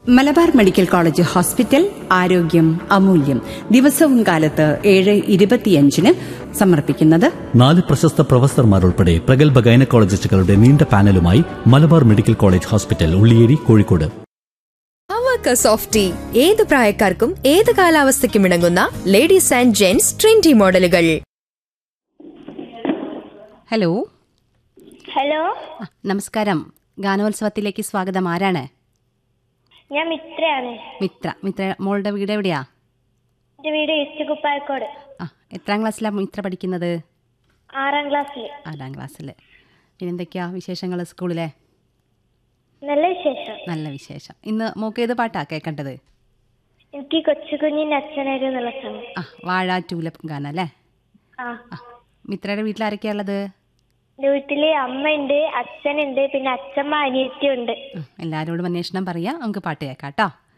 Malabar medical college hospital ആരോഗ്യം അമൂല്യം ദിവസവും കാലത്ത് ഏഴ് ഇരുപത്തിയഞ്ചിന് സമർപ്പിക്കുന്നത് നാല് പ്രശസ്ത പ്രൊഫസർമാരുൾപ്പെടെ പ്രഗത്ഭ ഗൈനക്കോളജിസ്റ്റുകളുടെ നീണ്ട പാനലുമായി Malabar medical college hospital Ulliyeri Kozhikode അവക്ക സോഫ്റ്റ് ടീ ഏത് പ്രായക്കാർക്കും ഏത് കാലാവസ്ഥയ്ക്കും ഇണങ്ങുന്ന ലേഡീസ് ആൻഡ് ജെന്റ്സ് ട്രെൻഡി മോഡലുകൾ ഹലോ ഹലോ ആ, നമസ്കാരം ഗാനോത്സവത്തിലേക്ക് സ്വാഗതം ആരാണ് ഞാൻ മിത്രയാണ് മിത്ര മിത്ര മോളുടെ വീട് എവിടെയാ എൻ്റെ വീട് ഈസ്റ്റ് കുപ്പായക്കോട് ആ എത്രാം ക്ലാസ്സിലാണ് മിത്ര പഠിക്കുന്നത് ആറാം ക്ലാസ്സിൽ ആറാം ക്ലാസ്സിൽ പിന്നെ എന്തൊക്കെയാ വിശേഷങ്ങൾ സ്കൂളിലെ നല്ല വിശേഷം നല്ല വിശേഷം ഇന്ന് മോക്ക് ഏത് പാട്ടാ കേൾക്കേണ്ടത് എനിക്ക് കൊച്ചു കുഞ്ഞിൻ്റെ അച്ഛനൊരു എന്നുള്ള സമയം ആ വാഴ ടൂലപ്പ് ഗാനം അല്ലേ ആ ആ മിത്രയുടെ വീട്ടിൽ ആരൊക്കെയാ ഉള്ളത് എൻ്റെ വീട്ടിൽ അമ്മയുണ്ട് അച്ഛനുണ്ട് പിന്നെ അച്ഛമ്മ അനിയത്തിയുണ്ട് ഉം, എല്ലാവരോടും അന്വേഷണം പറയാം നമുക്ക് പാട്ട് കേൾക്കാം കേട്ടോ